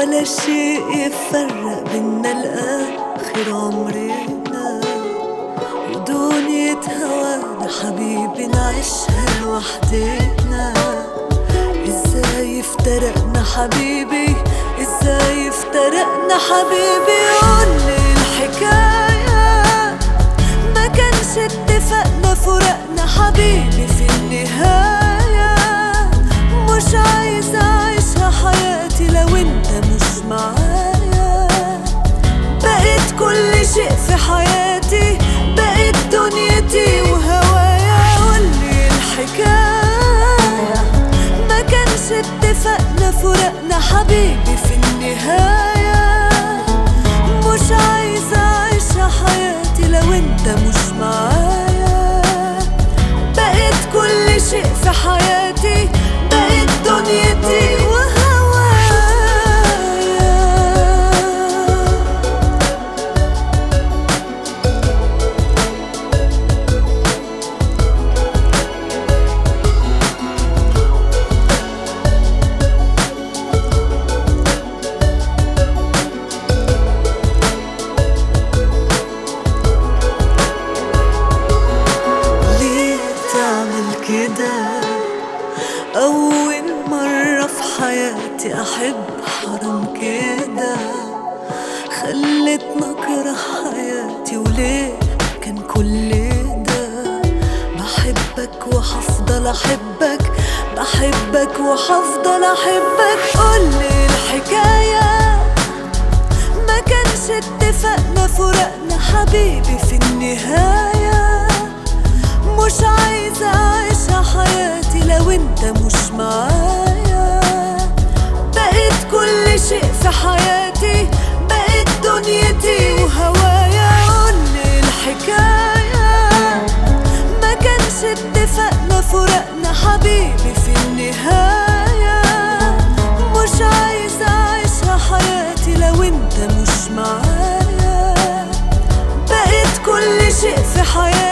ولا شيء يفرق بينا لآخر عمرنا ودنيا هوانا حبيبي نعيشها لوحدنا ازاي افترقنا حبيبي ازاي افترقنا حبيبي قولي الحكاية ما كانش اتفقنا فرقنا حبيبي في النهاية مش عايزة أعيشها حياتي لو انت مش معايا بقيت كل شيء في حياتي بقيت دنيتي وهوايا قولي الحكاية ما كانش اتفقنا فرقنا حبيبي في النهاية مش عايزة أعيشها حياتي لو انت مش معايا بقيت كل شيء في حياتي بقيت دنيتي وهوايا ليه تعمل كده أول مرة في حياتي أحب حرام كده خلتني أكره حياتي وليه كان كل ده بحبك وحفضل أحبك بحبك وحفضل أحبك قولي الحكاية ما كانش اتفقنا فرقنا حبيبي في النهاية مش عايزة أعيشها حياتي لو انت مش معايا بقيت كل شيء في حياتي بقيت دنيتي وهوايا قولي الحكاية ما كانش اتفقنا فرقنا حبيبي في النهاية مش عايزة أعيشها حياتي لو انت مش معايا بقيت كل شيء في حياتي